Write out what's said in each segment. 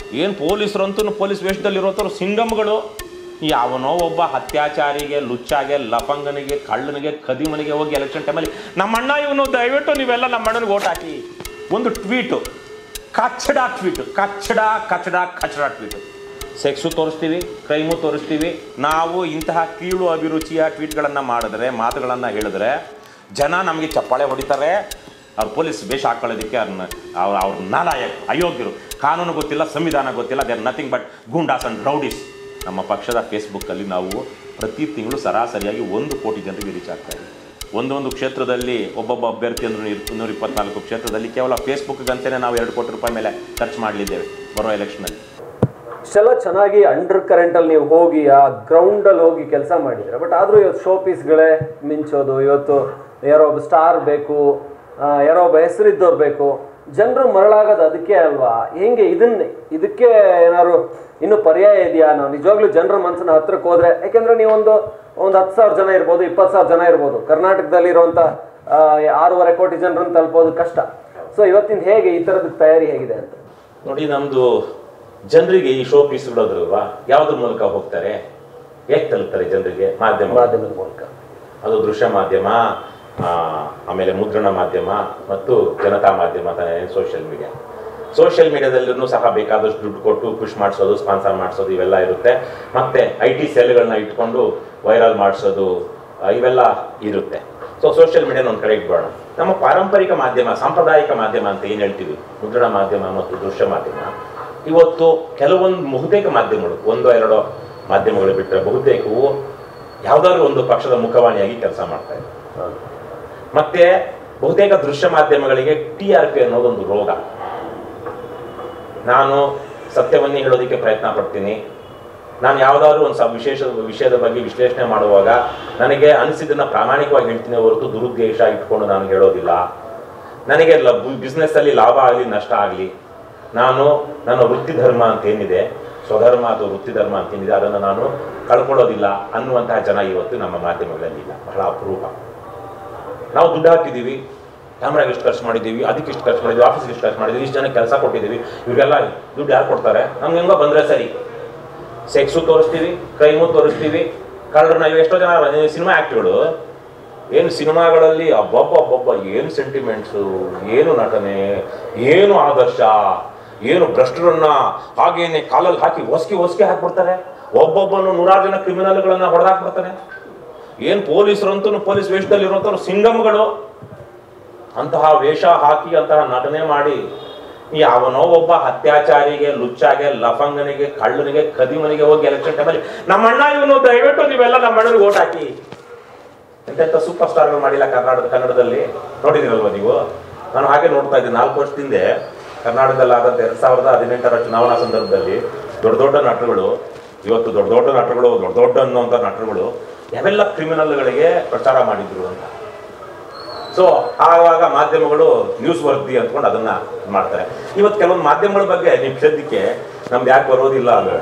ಏನು ಪೊಲೀಸರಂತೂ ಪೊಲೀಸ್ ವೇಷದಲ್ಲಿರೋಂಥವ್ರು ಸಿಂಗಮ್ಗಳು ಯಾವನೋ ಒಬ್ಬ ಅತ್ಯಾಚಾರಿಗೆ ಲುಚ್ಚಾಗೆ ಲಫಂಗನಿಗೆ ಕಳ್ಳನಿಗೆ ಕದಿಮನಿಗೆ ಹೋಗಿ ಎಲೆಕ್ಷನ್ ಟೈಮಲ್ಲಿ ನಮ್ಮ ಅಣ್ಣ ಇವನು ದಯವಿಟ್ಟು ನೀವೆಲ್ಲ ನಮ್ಮ ಅಣ್ಣನಿಗೆ ಓಟ್ ಹಾಕಿ ಒಂದು ಟ್ವೀಟು ಕಚ್ಚಡ ಟ್ವೀಟ್ ಕಚ್ಚಡ ಕಚ್ಚಡ ಕಚ್ಚಡ ಟ್ವೀಟು ಸೆಕ್ಸು ತೋರಿಸ್ತೀವಿ ಕ್ರೈಮು ತೋರಿಸ್ತೀವಿ ನಾವು ಇಂತಹ ಕೀಳು ಅಭಿರುಚಿಯ ಟ್ವೀಟ್ಗಳನ್ನು ಮಾಡಿದ್ರೆ ಮಾತುಗಳನ್ನು ಹೇಳಿದ್ರೆ ಜನ ನಮಗೆ ಚಪ್ಪಾಳೆ ಹೊಡಿತಾರೆ ಅವ್ರು ಪೊಲೀಸ್ ವೇಷ ಹಾಕೊಳ್ಳೋದಕ್ಕೆ ಅವ್ರನ್ನ ಅವ್ರ ಅವ್ರ ನಾಲಾಯಕ್ ಅಯೋಗ್ಯರು ಕಾನೂನು ಗೊತ್ತಿಲ್ಲ ಸಂವಿಧಾನ ಗೊತ್ತಿಲ್ಲ there nothing but goondas and rowdies ನಮ್ಮ ಪಕ್ಷದ ಫೇಸ್ಬುಕ್ಕಲ್ಲಿ ನಾವು ಪ್ರತಿ ತಿಂಗಳು ಸರಾಸರಿಯಾಗಿ ಒಂದು ಕೋಟಿ ಜನರಿಗೆ ರೀಚ್ ಆಗ್ತಾ ಇದೆ ಒಂದೊಂದು ಕ್ಷೇತ್ರದಲ್ಲಿ ಒಬ್ಬೊಬ್ಬ ಅಭ್ಯರ್ಥಿ ಅಂದ್ರೆ ನೂರ ಇಪ್ಪತ್ನಾಲ್ಕು ಕ್ಷೇತ್ರದಲ್ಲಿ ಕೇವಲ ಫೇಸ್ಬುಕ್ಗಂತಲೇ ನಾವು ಎರಡು ಕೋಟಿ ರೂಪಾಯಿ ಮೇಲೆ ಖರ್ಚು ಮಾಡಲಿದ್ದೇವೆ ಬರೋ ಎಲೆಕ್ಷನಲ್ಲಿ ಇಷ್ಟೆಲ್ಲ ಚೆನ್ನಾಗಿ ಅಂಡರ್ ಕರೆಂಟಲ್ಲಿ ನೀವು ಹೋಗಿ ಆ ಗ್ರೌಂಡಲ್ಲಿ ಹೋಗಿ ಕೆಲಸ ಮಾಡಿದ್ರೆ ಬಟ್ ಆದರೂ ಇವತ್ತು ಶೋ ಪೀಸ್ಗಳೇ ಮಿಂಚೋದು ಇವತ್ತು ಯಾರೋ ಒಬ್ಬ ಸ್ಟಾರ್ ಬೇಕು ಆ, ಯಾರೋ ಒಬ್ಬ ಹೆಸರಿದ್ದವ್ರು ಬೇಕು ಜನರು ಮರಳಾಗೋದು ಅದಕ್ಕೆ ಅಲ್ವಾ ಹೆಂಗೆ ಇದನ್ನ ಇದಕ್ಕೆ ಏನಾದ್ರು ಇನ್ನೂ ಪರ್ಯಾಯ ಇದೆಯಾ ನಾವು ನಿಜವಾಗ್ಲೂ ಜನರ ಮನಸ್ಸನ್ನ ಹತ್ರಕ್ಕೆ ಹೋದ್ರೆ ಯಾಕೆಂದ್ರೆ ನೀವೊಂದು ಒಂದು ಹತ್ತು ಸಾವಿರ ಜನ ಇರ್ಬೋದು ಇಪ್ಪತ್ತು ಸಾವಿರ ಜನ ಇರ್ಬೋದು ಕರ್ನಾಟಕದಲ್ಲಿರುವಂಥ ಆರೂವರೆ ಕೋಟಿ ಜನರನ್ನು ತಲುಪೋದು ಕಷ್ಟ ಸೊ ಇವತ್ತಿನ ಹೇಗೆ ಈ ಥರದ ತಯಾರಿ ಹೇಗಿದೆ ಅಂತ ನೋಡಿ ನಮ್ದು ಜನರಿಗೆ ಈ ಶೋ ಪೀಸ್ ಬಿಡೋದ್ರಲ್ವಾ ಯಾವ್ದ್ರ ಮೂಲಕ ಹೋಗ್ತಾರೆ ಹೇಗೆ ತಲುಪ್ತಾರೆ ಜನರಿಗೆ ಮಾಧ್ಯಮ ಮಾಧ್ಯಮದ ಮೂಲಕ ಅದು ದೃಶ್ಯ ಮಾಧ್ಯಮ ಆ, ಆಮೇಲೆ ಮುದ್ರಣ ಮಾಧ್ಯಮ ಮತ್ತು ಜನತಾ ಮಾಧ್ಯಮ ಅಂತಾನೆ ಸೋಷಿಯಲ್ ಮೀಡಿಯಾ ಸೋಷಿಯಲ್ ಮೀಡಿಯಾದಲ್ಲೂ ಸಹ ಬೇಕಾದಷ್ಟು ದುಡ್ಡು ಕೊಟ್ಟು ಪುಷ್ ಮಾಡಿಸೋದು ಸ್ಪಾನ್ಸರ್ ಮಾಡಿಸೋದು ಇವೆಲ್ಲ ಇರುತ್ತೆ ಮತ್ತೆ ಐ ಟಿ ಸೆಲ್ಗಳನ್ನ ಇಟ್ಕೊಂಡು ವೈರಲ್ ಮಾಡಿಸೋದು ಆ, ಇವೆಲ್ಲ ಇರುತ್ತೆ ಸೊ ಸೋಷಿಯಲ್ ಮೀಡಿಯಾನ ಒಂದು ಕಡೆ ಇಟ್ಬೋಣ ನಮ್ಮ ಪಾರಂಪರಿಕ ಮಾಧ್ಯಮ ಸಾಂಪ್ರದಾಯಿಕ ಮಾಧ್ಯಮ ಅಂತ ಏನು ಹೇಳ್ತೀವಿ ಮುದ್ರಣ ಮಾಧ್ಯಮ ಮತ್ತು ದೃಶ್ಯ ಮಾಧ್ಯಮ ಇವತ್ತು ಕೆಲವೊಂದು ಬಹುತೇಕ ಮಾಧ್ಯಮಗಳು ಒಂದೋ ಎರಡೋ ಮಾಧ್ಯಮಗಳು ಬಿಟ್ಟರೆ ಬಹುತೇಕವು ಯಾವುದಾದ್ರೂ ಒಂದು ಪಕ್ಷದ ಮುಖವಾಣಿಯಾಗಿ ಕೆಲಸ ಮಾಡ್ತಾ ಇದೆ ಮತ್ತೆ ಬಹುತೇಕ ದೃಶ್ಯ ಮಾಧ್ಯಮಗಳಿಗೆ ಟಿ ಆರ್ ಪಿ ಅನ್ನೋದೊಂದು ರೋಗ ನಾನು ಸತ್ಯವನ್ನೇ ಹೇಳೋದಕ್ಕೆ ಪ್ರಯತ್ನ ಪಡ್ತೀನಿ ನಾನು ಯಾವುದಾದ್ರೂ ಒಂದು ಸ ವಿಶೇಷ ವಿಷಯದ ಬಗ್ಗೆ ವಿಶ್ಲೇಷಣೆ ಮಾಡುವಾಗ ನನಗೆ ಅನಿಸಿದ್ದನ್ನ ಪ್ರಾಮಾಣಿಕವಾಗಿ ಹೇಳ್ತೀನಿ ಹೊರತು ದುರುದ್ದೇಶ ಇಟ್ಕೊಂಡು ನಾನು ಹೇಳೋದಿಲ್ಲ ನನಗೆ ಬಿಸ್ನೆಸ್ ಅಲ್ಲಿ ಲಾಭ ಆಗಲಿ ನಷ್ಟ ಆಗಲಿ ನಾನು ನನ್ನ ವೃತ್ತಿ ಧರ್ಮ ಅಂತ ಏನಿದೆ ಸ್ವಧರ್ಮ ಅಥವಾ ವೃತ್ತಿ ಧರ್ಮ ಅಂತ ಏನಿದೆ ಅದನ್ನು ನಾನು ಕಳ್ಕೊಳ್ಳೋದಿಲ್ಲ ಅನ್ನುವಂತಹ ಜನ ಇವತ್ತು ನಮ್ಮ ಮಾಧ್ಯಮಗಳಲ್ಲಿ ಇಲ್ಲ ಬಹಳ ಅಪರೂಪ ನಾವು ದುಡ್ಡು ಹಾಕಿದ್ದೀವಿ ಕ್ಯಾಮ್ರಾಗೆ ಇಷ್ಟು ಖರ್ಚು ಮಾಡಿದ್ದೀವಿ ಅದಕ್ಕೆ ಇಷ್ಟು ಖರ್ಚು ಮಾಡಿದ್ದೀವಿ ಆಫೀಸ್ಗೆ ಇಷ್ಟು ಖರ್ಚು ಮಾಡಿದ್ದೀವಿ ಇಷ್ಟು ಜನಕ್ಕೆ ಕೆಲಸ ಕೊಟ್ಟಿದ್ದೀವಿ ಇವರಿಗೆಲ್ಲ ದುಡ್ಡು ಯಾರು ಕೊಡ್ತಾರೆ ನಮ್ಗೆ ಹೆಂಗೋ ಬಂದರೆ ಸರಿ ಸೆಕ್ಸು ತೋರಿಸ್ತೀವಿ ಕ್ರೈಮು ತೋರಿಸ್ತೀವಿ ಕಳ್ಳರನ್ನ ಇವು ಎಷ್ಟೋ ಜನ ಸಿನಿಮಾ ಆ್ಯಕ್ಟ್ಗಳು ಏನು ಸಿನಿಮಾಗಳಲ್ಲಿ ಅಬ್ಬಬ್ಬ ಅಬ್ಬಬ್ಬ ಏನು ಸೆಂಟಿಮೆಂಟ್ಸು ಏನು ನಟನೆ ಏನು ಆದರ್ಶ ಏನು ಭ್ರಷ್ಟರನ್ನ ಹಾಗೇನೆ ಕಾಲಲ್ಲಿ ಹಾಕಿ ಹೊಸ್ಕಿ ಹೊಸ್ಕಿ ಹಾಕ್ಬಿಡ್ತಾರೆ ಒಬ್ಬೊಬ್ಬನು ನೂರಾರು ಜನ ಕ್ರಿಮಿನಲ್ಗಳನ್ನ ಹೊಡೆದಾಕ್ಬಿಡ್ತಾನೆ ಏನು ಪೊಲೀಸರಂತೂ ಪೊಲೀಸ್ ವೇಷದಲ್ಲಿ ಇರೋಂಥವ್ರು ಸಿಂಗಮ್ಗಳು ಅಂತಹ ವೇಷ ಹಾಕಿ ಅಂತಹ ನಟನೆ ಮಾಡಿ ಯಾವನೋ ಒಬ್ಬ ಅತ್ಯಾಚಾರಿಗೆ ಲುಚ್ಚಾಗೆ ಲಫಂಗನಿಗೆ ಕಳ್ಳನಿಗೆ ಕದಿಮನಿಗೆ ಹೋಗಿ ಎಲೆಕ್ಷನ್ ಟೈಮಲ್ಲಿ ನಮ್ಮ ಅಣ್ಣ ಇವನು ದಯವಿಟ್ಟು ನೀವೆಲ್ಲ ನಮ್ಮ ಅಣ್ಣನಿಗೆ ಓಟ್ ಹಾಕಿ ಎಂತೆಂಥ ಸೂಪರ್ ಸ್ಟಾರ್ಗಳು ಮಾಡಿಲ್ಲ ಕರ್ನಾಟಕ ಕನ್ನಡದಲ್ಲಿ ನೋಡಿದಿರಲ್ವ ನೀವು ನಾನು ಹಾಗೆ ನೋಡ್ತಾ ಇದ್ದೆ ನಾಲ್ಕು ವರ್ಷದಿಂದ ಕರ್ನಾಟಕದಲ್ಲಿ ಆದಂಥ ಎರಡ್ ಸಾವಿರದ ಹದಿನೆಂಟರ ಚುನಾವಣಾ ಸಂದರ್ಭದಲ್ಲಿ ದೊಡ್ಡ ದೊಡ್ಡ ನಟರುಗಳು ಇವತ್ತು ದೊಡ್ಡ ದೊಡ್ಡ ನಟರುಗಳು ದೊಡ್ಡ ದೊಡ್ಡ ಅನ್ನುವಂಥ ನಟರುಗಳು ಯಾವೆಲ್ಲ ಕ್ರಿಮಿನಲ್ಗಳಿಗೆ ಪ್ರಚಾರ ಮಾಡಿದ್ರು ಅಂತ ಸೊ ಆವಾಗ ಮಾಧ್ಯಮಗಳು ನ್ಯೂಸ್ ವರ್ದಿ ಅಂದ್ಕೊಂಡು ಅದನ್ನ ಇದ್ ಮಾಡ್ತಾರೆ ಇವತ್ತು ಕೆಲವೊಂದು ಮಾಧ್ಯಮಗಳ ಬಗ್ಗೆ ನೀವು ಸದ್ಯಕ್ಕೆ ನಮ್ದು ಯಾಕೆ ಬರೋದಿಲ್ಲ ಅಂದ್ರೆ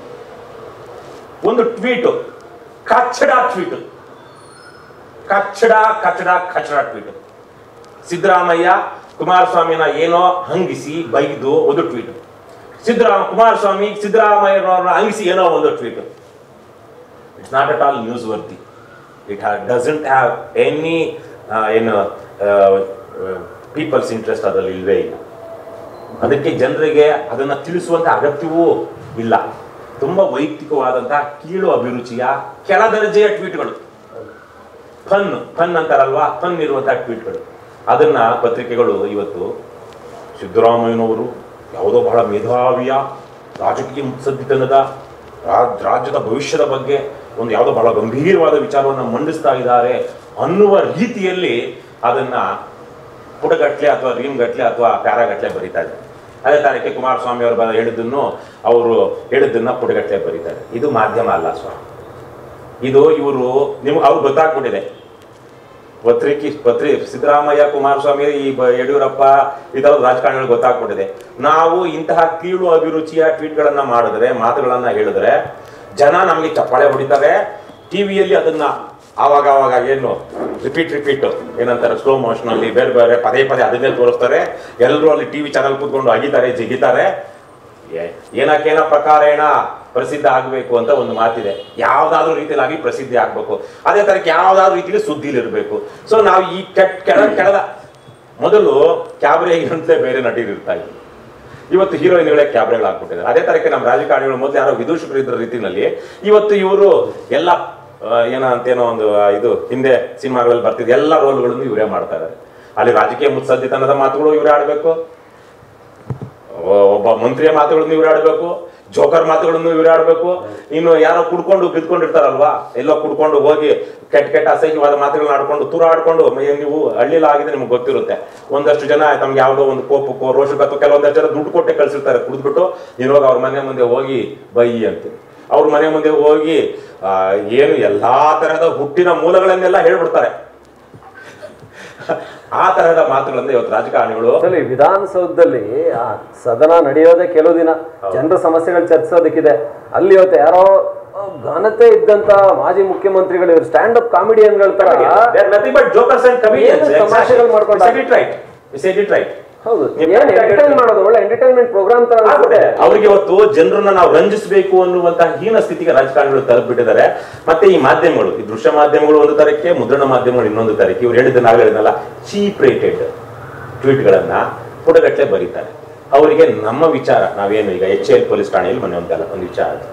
ಒಂದು ಟ್ವೀಟು ಕಚ್ಚಡ ಟ್ವೀಟು ಕಚ್ಚಡ ಕಚ್ಚಡ ಕಚ್ಚಡ ಟ್ವೀಟ್ ಸಿದ್ದರಾಮಯ್ಯ ಕುಮಾರಸ್ವಾಮಿನ ಏನೋ ಹಂಗಿಸಿ ಬೈದು ಒಂದು ಟ್ವೀಟ್ ಸಿದ್ದರಾಮ ಕುಮಾರಸ್ವಾಮಿ ಸಿದ್ದರಾಮಯ್ಯನವ್ರನ್ನ ಹಂಗಿಸಿ ಏನೋ ಒಂದು tweet it's not at all newsworthy it doesn't have any ಏನು ಪೀಪಲ್ಸ್ ಇಂಟ್ರೆಸ್ಟ್ ಅದರಲ್ಲಿ ಇಲ್ವೇ ಇಲ್ಲ ಅದಕ್ಕೆ ಜನರಿಗೆ ಅದನ್ನು ತಿಳಿಸುವಂತ ಅಗತ್ಯವೂ ಇಲ್ಲ ತುಂಬ ವೈಯಕ್ತಿಕವಾದಂತಹ ಕೀಳು ಅಭಿರುಚಿಯ ಕೆಳ ದರ್ಜೆಯ ಟ್ವೀಟ್ಗಳು ಫನ್ ಫನ್ ಅಂತಾರಲ್ವಾ ಫನ್ ಇರುವಂತಹ ಟ್ವೀಟ್ಗಳು ಅದನ್ನ ಪತ್ರಿಕೆಗಳು ಇವತ್ತು ಸಿದ್ದರಾಮಯ್ಯನವರು ಯಾವುದೋ ಬಹಳ ಮೇಧಾವಿಯ ರಾಜಕೀಯ ಮುತ್ಸದ್ದಿತನದ ರಾ- ರಾಜ್ಯದ ಭವಿಷ್ಯದ ಬಗ್ಗೆ ಒಂದು ಯಾವುದೋ ಬಹಳ ಗಂಭೀರವಾದ ವಿಚಾರವನ್ನು ಮಂಡಿಸ್ತಾ ಇದ್ದಾರೆ ಅನ್ನುವ ರೀತಿಯಲ್ಲಿ ಅದನ್ನ ಪುಟಗಟ್ಲೆ ಅಥವಾ ರೀಮ್ಗಟ್ಲೆ ಅಥವಾ ಪ್ಯಾರಾಗಟ್ಲೆ ಬರೀತಾ ಇದ್ದಾರೆ ಅದೇ ತಾರೀಕೆ ಕುಮಾರಸ್ವಾಮಿ ಅವರು ಬ- ಹೇಳಿದ್ದನ್ನು ಅವರು ಹೇಳಿದ್ದನ್ನ ಪುಟಗಟ್ಲೆ ಬರೀತಾರೆ ಇದು ಮಾಧ್ಯಮ ಅಲ್ಲ ಸ್ವಾಮಿ ಇದು ಇವರು ನಿಮ್ಗೆ ಅವ್ರು ಗೊತ್ತಾಗ್ಬಿಟ್ಟಿದೆ ಪತ್ರಿಕೆ ಪತ್ರಿ ಸಿದ್ದರಾಮಯ್ಯ ಕುಮಾರಸ್ವಾಮಿ ಈ ಬ- ಯಡಿಯೂರಪ್ಪ ಈ ಥರದ ರಾಜಕಾರಣಿಗಳು ಗೊತ್ತಾಗ್ಬಿಟ್ಟಿದೆ ನಾವು ಇಂತಹ ಕೀಳು ಅಭಿರುಚಿಯ ಟ್ವೀಟ್ಗಳನ್ನ ಮಾಡಿದ್ರೆ ಮಾತುಗಳನ್ನ ಹೇಳಿದ್ರೆ ಜನ ನಮಗೆ ಚಪ್ಪಾಳೆ ಹೊಡಿತಾರೆ ಟಿವಿಯಲ್ಲಿ ಅದನ್ನ ಆವಾಗ ಆವಾಗ ಏನು ರಿಪೀಟ್ ರಿಪೀಟ್ ಏನಂತಾರೆ ಸ್ಲೋ ಮೋಷನ್ ಅಲ್ಲಿ ಬೇರೆ ಬೇರೆ ಪದೇ ಪದೇ ಅದನ್ನೇ ತೋರಿಸ್ತಾರೆ ಎಲ್ಲರೂ ಅಲ್ಲಿ ಟಿವಿ ಚಾನಲ್ ಕೂತ್ಕೊಂಡು ಅಗಿತಾರೆ ಜಿಗಿತಾರೆ ಏ- ಏನಕ್ಕೇನ ಪ್ರಕಾರೇಣ ಪ್ರಸಿದ್ಧ ಆಗಬೇಕು ಅಂತ ಒಂದು ಮಾತಿದೆ ಯಾವ್ದಾದ್ರು ರೀತಿಯಲ್ಲಿ ಪ್ರಸಿದ್ಧಿ ಆಗ್ಬೇಕು ಅದೇ ತರಕ್ಕೆ ಯಾವ್ದಾದ್ರು ರೀತಿಯಲ್ಲಿ ಸುದ್ದಿಲಿ ಇರಬೇಕು ಸೊ ನಾವು ಈ ಕೆಟ್ಟ ಕೆಳ ಕೆಳದ ಮೊದಲು ಕ್ಯಾಬ್ರೆ ಅಂತಲೇ ಬೇರೆ ನಟೀರು ಇರ್ತಾ ಇದ್ರು ಇವತ್ತು ಹೀರೋಯಿನ್ಗಳೇ ಕ್ಯಾಬ್ರೆಗಳಾಗ್ಬಿಟ್ಟಿದ್ದಾರೆ ಅದೇ ತರಕ್ಕೆ ನಮ್ಮ ರಾಜಕಾರಣಿಗಳು ಮೊದಲು ಯಾರೋ ವಿದೂಷಕರು ಇದ್ರ ರೀತಿನಲ್ಲಿ ಇವತ್ತು ಇವರು ಎಲ್ಲ ಆ, ಏನೋ ಅಂತೇನೋ ಒಂದು ಆ, ಇದು ಹಿಂದೆ ಸಿನಿಮಾಗಳಲ್ಲಿ ಬರ್ತಿದೆ ಎಲ್ಲ ರೋಲ್ಗಳನ್ನು ಇವರೇ ಮಾಡ್ತಾ ಇದ್ದಾರೆ ಅಲ್ಲಿ ರಾಜಕೀಯ ಮುತ್ಸದ್ದಿತನದ ಮಾತುಗಳು ಇವರೇ ಆಡಬೇಕು ಒಬ್ಬ ಮಂತ್ರಿಯ ಮಾತುಗಳನ್ನು ಇವ್ರು ಆಡ್ಬೇಕು ಜೋಕರ್ ಮಾತುಗಳನ್ನು ಇವ್ರು ಆಡ್ಬೇಕು ಇನ್ನು ಯಾರೋ ಕುಡ್ಕೊಂಡು ಬಿದ್ಕೊಂಡಿರ್ತಾರಲ್ವಾ ಎಲ್ಲೋ ಕುಡ್ಕೊಂಡು ಹೋಗಿ ಕೆಟ್ಟ ಕೆಟ್ಟ ಅಸಹ್ಯವಾದ ಮಾತುಗಳನ್ನ ಆಡ್ಕೊಂಡು ತೂರ ಆಡ್ಕೊಂಡು ಮ- ನೀವು ಹಳ್ಳಿಲ ಆಗಿದೆ ನಿಮ್ಗೆ ಗೊತ್ತಿರುತ್ತೆ ಒಂದಷ್ಟು ಜನ ತಮ್ಗೆ ಯಾವುದೋ ಒಂದು ಕೋಪಕ್ಕೋ ರೋಷಕ್ಕೋ ಅಥವಾ ಕೆಲವೊಂದಷ್ಟು ಜನ ದುಡ್ಡು ಕೊಟ್ಟೆ ಕಳ್ಸಿರ್ತಾರೆ ಕುಡಿದ್ಬಿಟ್ಟು ನೀನು ಹೋಗಿ ಅವ್ರ ಮನೆ ಮುಂದೆ ಹೋಗಿ ಬೈ ಅಂತ ಅವ್ರ ಮನೆ ಮುಂದೆ ಹೋಗಿ ಆ, ಏನು ಎಲ್ಲಾ ತರಹದ ಹುಟ್ಟಿನ ಮೂಲಗಳನ್ನೆಲ್ಲ ಹೇಳ್ಬಿಡ್ತಾರೆ ಆ ತರಹದ ಮಾತುಗಳನ್ನ ಇವತ್ತು ರಾಜಕಾರಣಿಗಳು Actually, ವಿಧಾನಸೌಧದಲ್ಲಿ ಆ ಸದನ ನಡೆಯೋದೇ ಕೆಲವು ದಿನ ಜನರ ಸಮಸ್ಯೆಗಳು ಚರ್ಚಿಸೋದಕ್ಕಿದೆ ಅಲ್ಲಿ ಇವತ್ತು ಯಾರೋ ಆ, ಘನತೆ ಇದ್ದಂತ ಮಾಜಿ ಮುಖ್ಯಮಂತ್ರಿಗಳು ಇವರು ಸ್ಟ್ಯಾಂಡ್ ಅಪ್ ಕಾಮಿಡಿಯನ್ಗಳ ತರ They're nothing but jokers and comedians. ಏನು ತಮಾಷೆಗಳು ಮಾಡ್ಕೊಂಡು You said it right. You said it right. ಹೌದು ನೀವು ಏನ್ ಎಂಟರ್ಟೈನ್ ಮಾಡೋದು ಒಳ್ಳೆ ಎಂಟರ್ಟೈನ್ಮೆಂಟ್ ಪ್ರೋಗ್ರಾಮ್ ತರ ಅನ್ಸುತ್ತೆ. ಅವ್ರಿಗೆ ಇವತ್ತು ಜನರನ್ನ ನಾವು ರಂಜಿಸಬೇಕು ಅನ್ನುವಂತಹ ಹೀನ ಸ್ಥಿತಿಗೆ ರಾಜಕಾರಣಿಗಳು ತಲುಪಿಟ್ಟಿದ್ದಾರೆ ಮತ್ತೆ ಈ ಮಾಧ್ಯಮಗಳು ಈ ದೃಶ್ಯ ಮಾಧ್ಯಮಗಳು ಒಂದು ತರಕ್ಕೆ ಮುದ್ರಣ ಮಾಧ್ಯಮಗಳು ಇನ್ನೊಂದು ತರಕ್ಕೆ ಇವ್ರು ಹೇಳಿದ ನಾವು ಹೇಳಿದ್ನಲ್ಲ ಚೀಪ್ ರೇಟೆಡ್ ಟ್ವೀಟ್ಗಳನ್ನ ಪುಟಗಟ್ಟಲೆ ಬರೀತಾರೆ ಅವರಿಗೆ ನಮ್ಮ ವಿಚಾರ ನಾವೇನು ಈಗ ಎಚ್ ಎಲ್ ಪೊಲೀಸ್ ಠಾಣೆಯಲ್ಲಿ ಮೊನ್ನೆ ಒಂದಲ್ಲ ಒಂದು ವಿಚಾರ ಆಯ್ತು.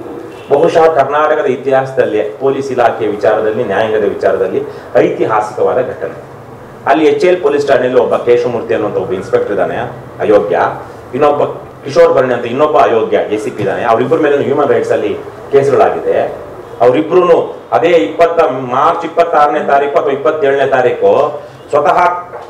ಬಹುಶಃ ಕರ್ನಾಟಕದ ಇತಿಹಾಸದಲ್ಲಿ ಪೊಲೀಸ್ ಇಲಾಖೆಯ ವಿಚಾರದಲ್ಲಿ ನ್ಯಾಯಾಂಗದ ವಿಚಾರದಲ್ಲಿ ಐತಿಹಾಸಿಕವಾದ ಘಟನೆ ಅಲ್ಲಿ ಎಚ್ ಎಲ್ ಪೊಲೀಸ್ ಠಾಣೆಯಲ್ಲಿ ಒಬ್ಬ ಕೇಶವಮೂರ್ತಿ ಅನ್ನುವಂಥ ಒಬ್ಬ ಇನ್ಸ್ಪೆಕ್ಟರ್ ಇದ್ದಾನೆ ಅಯೋಗ್ಯ ಇನ್ನೊಬ್ಬ ಕಿಶೋರ್ ಭರಣಿ ಅಂತ ಇನ್ನೊಬ್ಬ ಅಯೋಗ್ಯ ಎ ಸಿ ಪಿ ಇದ್ದಾನೆ ಅವರಿಬ್ಬರ ಮೇಲೆ ಹ್ಯೂಮನ್ ರೈಟ್ಸ್ ಅಲ್ಲಿ ಕೇಸ್ಗಳಾಗಿದೆ ಅವರಿಬ್ರು ಅದೇ ಇಪ್ಪತ್ತ ಮಾರ್ಚ್ ಇಪ್ಪತ್ತಾರನೇ ತಾರೀಕು ಅಥವಾ ಇಪ್ಪತ್ತೇಳನೇ ತಾರೀಕು ಸ್ವತಃ